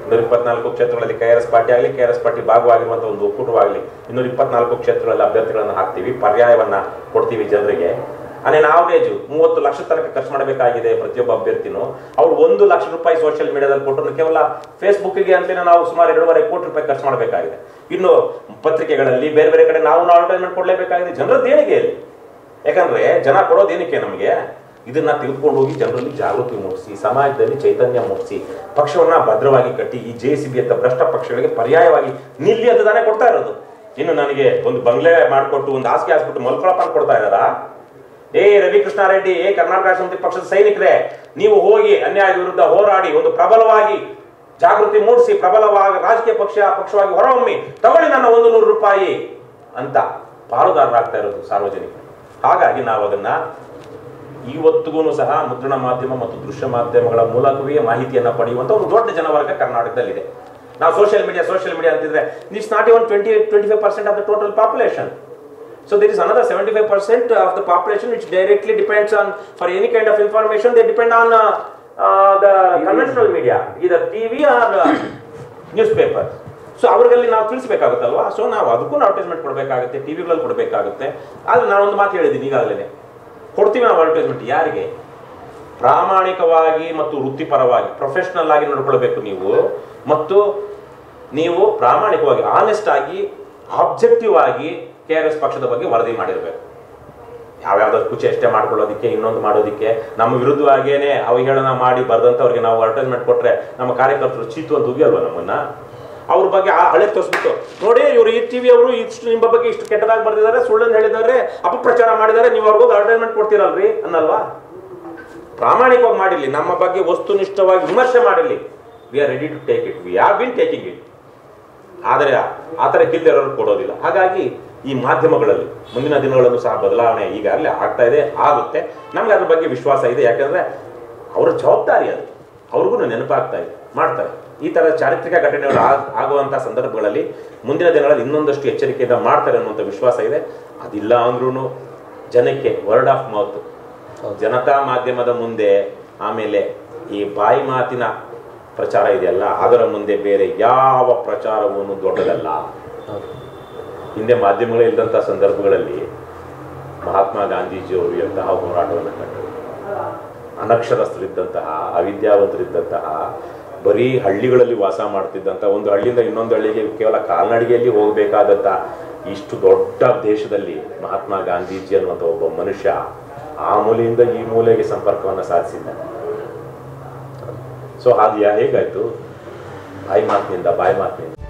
ಇನ್ನೂರ ಇಪ್ಪತ್ನಾಲ್ಕು ಕ್ಷೇತ್ರಗಳಲ್ಲಿ ಕೆ ಆರ್ ಎಸ್ ಪಾರ್ಟಿ ಆಗಲಿ ಕೆ ಆರ್ ಎಸ್ ಪಾರ್ಟಿ ಭಾಗವಾಗಿರುವಂಥ ಒಂದು ಒಕ್ಕೂಟವಾಗಲಿ ಇನ್ನೂರ ಇಪ್ಪತ್ನಾಲ್ಕು ಕ್ಷೇತ್ರಗಳಲ್ಲಿ ಅಭ್ಯರ್ಥಿಗಳನ್ನು ಹಾಕ್ತೀವಿ ಪರ್ಯಾಯವನ್ನ ಕೊಡ್ತೀವಿ ಜನರಿಗೆ ಅನೇನು ಆವರೇಜು ಮೂವತ್ತು ಲಕ್ಷ ತನಕ ಖರ್ಚು ಮಾಡಬೇಕಾಗಿದೆ ಪ್ರತಿಯೊಬ್ಬ ಅಭ್ಯರ್ಥಿನೂ ಅವ್ರು ಒಂದು ಲಕ್ಷ ರೂಪಾಯಿ ಸೋಷಿಯಲ್ ಮೀಡಿಯಾದಲ್ಲಿ ಕೊಟ್ಟರು ಕೇವಲ ಫೇಸ್ಬುಕ್ಗೆ ಅಂತಲೇ ನಾವು ಸುಮಾರು ಎರಡೂವರೆ ಕೋಟಿ ರೂಪಾಯಿ ಖರ್ಚು ಮಾಡಬೇಕಾಗಿದೆ ಇನ್ನು ಪತ್ರಿಕೆಗಳಲ್ಲಿ ಬೇರೆ ಬೇರೆ ಕಡೆ ನಾವು ಅಡ್ವರ್ಟೈಸ್ಮೆಂಟ್ ಕೊಡಲೇಬೇಕಾಗಿದೆ ಜನರ ದೇಣಿಗೆ ಇಲ್ಲಿ ಯಾಕಂದ್ರೆ ಜನ ಕೊಡೋದೇನಕ್ಕೆ ನಮಗೆ ಇದನ್ನ ತೆಗೆದುಕೊಂಡು ಹೋಗಿ ಜನರಲ್ಲಿ ಜಾಗೃತಿ ಮೂಡಿಸಿ ಸಮಾಜದಲ್ಲಿ ಚೈತನ್ಯ ಮೂಡಿಸಿ ಪಕ್ಷವನ್ನ ಭದ್ರವಾಗಿ ಕಟ್ಟಿ ಈ ಜೆ ಸಿ ಬಿ ಅಂತ ಭ್ರಷ್ಟ ಪಕ್ಷಗಳಿಗೆ ಪರ್ಯಾಯವಾಗಿ ನಿಲ್ಲಿ ಅಂತ ತಾನೇ ಕೊಡ್ತಾ ಇರೋದು ಇನ್ನು ನನಗೆ ಒಂದು ಬಂಗ್ಲೆ ಮಾಡಿಕೊಟ್ಟು ಒಂದು ಹಾಸಿಗೆ ಹಾಸ್ಬಿಟ್ಟು ಮಲ್ಕೊಳಪ್ಪ ಅಂತ ಕೊಡ್ತಾ ಇದ್ದಾರಾ ಏ ರವಿಕೃಷ್ಣಾರೆಡ್ಡಿ ಏ ಕರ್ನಾಟಕ ರಾಷ್ಟ್ರ ಸಮಿತಿ ಪಕ್ಷದ ಸೈನಿಕರೇ ನೀವು ಹೋಗಿ ಅನ್ಯಾಯದ ವಿರುದ್ಧ ಹೋರಾಡಿ ಒಂದು ಪ್ರಬಲವಾಗಿ ಜಾಗೃತಿ ಮೂಡಿಸಿ ಪ್ರಬಲವಾಗಿ ರಾಜಕೀಯ ಪಕ್ಷ ಪಕ್ಷವಾಗಿ ಹೊರಹೊಮ್ಮಿ ತಗೊಳ್ಳಿ ನನ್ನ ಒಂದು ನೂರು ರೂಪಾಯಿ ಅಂತ ಪಾಲುದಾರರಾಗ್ತಾ ಇರೋದು ಸಾರ್ವಜನಿಕರು ಹಾಗಾಗಿ ನಾವು ಅದನ್ನ ಇವತ್ತಿಗೂ ಸಹ ಮುದ್ರಣ ಮಾಧ್ಯಮ ಮತ್ತು ದೃಶ್ಯ ಮಾಧ್ಯಮಗಳ ಮೂಲಕವೇ ಮಾಹಿತಿಯನ್ನ ಪಡೆಯುವಂತ ಒಂದು ದೊಡ್ಡ ಜನವರ್ಗ ಕರ್ನಾಟಕದಲ್ಲಿದೆ ನಾವು ಸೋಷಿಯಲ್ ಮೀಡಿಯಾ ಸೋಷಿಯಲ್ ಮೀಡಿಯಾ ಅಂತಿದ್ರೆ it's not even twenty twenty five percent of the total population So there is another 75% of the population which directly depends on, for any kind of information, they depend on uh, uh, the conventional media, either TV or uh, newspaper. So ಅವ್ರಿಗಲ್ಲಿ ನಾವು ತಿಳಿಸ್ಬೇಕಾಗುತ್ತಲ್ವಾ so ನಾವು ಅದಕ್ಕೂ advertisement ಕೊಡಬೇಕಾಗುತ್ತೆ ಟಿವಿಗಳಲ್ಲಿ ಕೊಡಬೇಕಾಗುತ್ತೆ ಆದ್ರೆ ನಾನೊಂದು ಮಾತು ಹೇಳಿದ್ದೀನಿ ಈಗಾಗಲೇ ಕೊಡ್ತೀವಿ ನಾವು ಅಡ್ವರ್ಟೈಸ್ಮೆಂಟ್ ಯಾರಿಗೆ ಪ್ರಾಮಾಣಿಕವಾಗಿ ಮತ್ತು ವೃತ್ತಿಪರವಾಗಿ ಪ್ರೊಫೆಷನಲ್ ಆಗಿ ನೋಡ್ಕೊಳ್ಬೇಕು ನೀವು ಮತ್ತು ನೀವು ಪ್ರಾಮಾಣಿಕವಾಗಿ ಆನೆಸ್ಟ್ ಆಗಿ ಆಬ್ಜೆಕ್ಟಿವ್ ಆಗಿ ಕೆ ಆರ್ ಎಸ್ ಪಕ್ಷದ ಬಗ್ಗೆ ವರದಿ ಮಾಡಿರಬೇಕು ಯಾವ್ಯಾವ್ದಾದ್ರು ಕುಚೇಷ್ಟೆ ಮಾಡ್ಕೊಳ್ಳೋದಕ್ಕೆ ಇನ್ನೊಂದು ಮಾಡೋದಕ್ಕೆ ನಮ್ಮ ವಿರುದ್ಧವಾಗೇನೆ ಅವಹೇಳನ ಮಾಡಿ ಬರ್ದಂಥವ್ರಿಗೆ ನಾವು ಅಡ್ವರ್ಟೈಸ್ಮೆಂಟ್ ಕೊಟ್ರೆ ನಮ್ಮ ಕಾರ್ಯಕರ್ತರು ಚೀತು ಅಂತ ಉಗಿಯಲ್ವ ನಮ್ಮನ್ನ ಅವ್ರ ಬಗ್ಗೆ ಆ ಹಳೆ ತೋರಿಸ್ಬಿಟ್ಟು ನೋಡಿ ಇವರು ಈ ಟಿವಿ ಅವರು ಇಷ್ಟು ನಿಮ್ಮ ಬಗ್ಗೆ ಇಷ್ಟು ಕೆಟ್ಟದಾಗಿ ಬರ್ದಿದ್ದಾರೆ ಸುಳ್ಳನ್ನು ಹೇಳಿದ್ದಾರೆ ಅಪಪ್ರಚಾರ ಮಾಡಿದ್ದಾರೆ ನೀವು ಅವ್ರಿಗೋಗಿ ಅಡ್ವರ್ಟೈಸ್ಮೆಂಟ್ ಕೊಡ್ತೀರಲ್ರಿ ಅನ್ನಲ್ವಾ ಪ್ರಾಮಾಣಿಕವಾಗಿ ಮಾಡಿರ್ಲಿ ನಮ್ಮ ಬಗ್ಗೆ ವಸ್ತುನಿಷ್ಠವಾಗಿ ವಿಮರ್ಶೆ ಮಾಡಿರ್ಲಿ we are ready to take it we are been taking it ಆದರೆ ಆ ಥರ ಕಿಲ್ದಿರೋರು ಕೊಡೋದಿಲ್ಲ ಹಾಗಾಗಿ ಈ ಮಾಧ್ಯಮಗಳಲ್ಲಿ ಮುಂದಿನ ದಿನಗಳಲ್ಲೂ ಸಹ ಬದಲಾವಣೆ ಈಗಾಗಲೇ ಆಗ್ತಾ ಇದೆ ಆಗುತ್ತೆ ನಮ್ಗೆ ಅದ್ರ ಬಗ್ಗೆ ವಿಶ್ವಾಸ ಇದೆ ಯಾಕಂದ್ರೆ ಅವರ ಜವಾಬ್ದಾರಿ ಅದು ಅವ್ರಿಗೂ ನೆನಪಾಗ್ತಾ ಇದೆ ಮಾಡ್ತಾರೆ ಈ ತರ ಚಾರಿತ್ರಿಕ ಘಟನೆಗಳು ಆಗ್- ಆಗುವಂತ ಸಂದರ್ಭಗಳಲ್ಲಿ ಮುಂದಿನ ದಿನಗಳಲ್ಲಿ ಇನ್ನೊಂದಷ್ಟು ಎಚ್ಚರಿಕೆಯಿಂದ ಮಾಡ್ತಾರೆ ಅನ್ನುವಂಥ ವಿಶ್ವಾಸ ಇದೆ ಅದಿಲ್ಲ ಅಂದ್ರೂ ಜನಕ್ಕೆ ವರ್ಡ್ ಆಫ್ ಮೌತ್ ಜನತಾ ಮಾಧ್ಯಮದ ಮುಂದೆ ಆಮೇಲೆ ಈ ಬಾಯಿ ಮಾತಿನ ಪ್ರಚಾರ ಇದೆಯಲ್ಲ ಅದರ ಮುಂದೆ ಬೇರೆ ಯಾವ ಪ್ರಚಾರವೂ ದೊಡ್ಡದಲ್ಲ ಹಿಂದೆ ಮಾಧ್ಯಮಗಳೇ ಇಲ್ಲದಂಥ ಸಂದರ್ಭಗಳಲ್ಲಿ ಮಹಾತ್ಮ ಗಾಂಧೀಜಿಯವರು ಎಂತಹ ಹೋರಾಟವನ್ನು ಕಂಡರು ಅನಕ್ಷರಸ್ಥರಿದ್ದಂತಹ ಅವಿದ್ಯಾವಂತರಿದ್ದಂತಹ ಬರೀ ಹಳ್ಳಿಗಳಲ್ಲಿ ವಾಸ ಮಾಡ್ತಿದ್ದಂಥ ಒಂದು ಹಳ್ಳಿಯಿಂದ ಇನ್ನೊಂದು ಹಳ್ಳಿಗೆ ಕೇವಲ ಕಾಲ್ನಡಿಗೆಯಲ್ಲಿ ಹೋಗಬೇಕಾದಂಥ ಇಷ್ಟು ದೊಡ್ಡ ದೇಶದಲ್ಲಿ ಮಹಾತ್ಮ ಗಾಂಧೀಜಿ ಅನ್ನುವಂಥ ಒಬ್ಬ ಮನುಷ್ಯ ಆ ಮೂಲೆಯಿಂದ ಈ ಮೂಲೆಗೆ ಸಂಪರ್ಕವನ್ನು ಸಾಧಿಸಿದ್ದ ಸೊ ಅದು ಯಾ- ಹೇಗಾಯ್ತು ಬಾಯಿ ಮಾತಿನಿಂದ ಬಾಯಿ ಮಾತಿನಿಂದ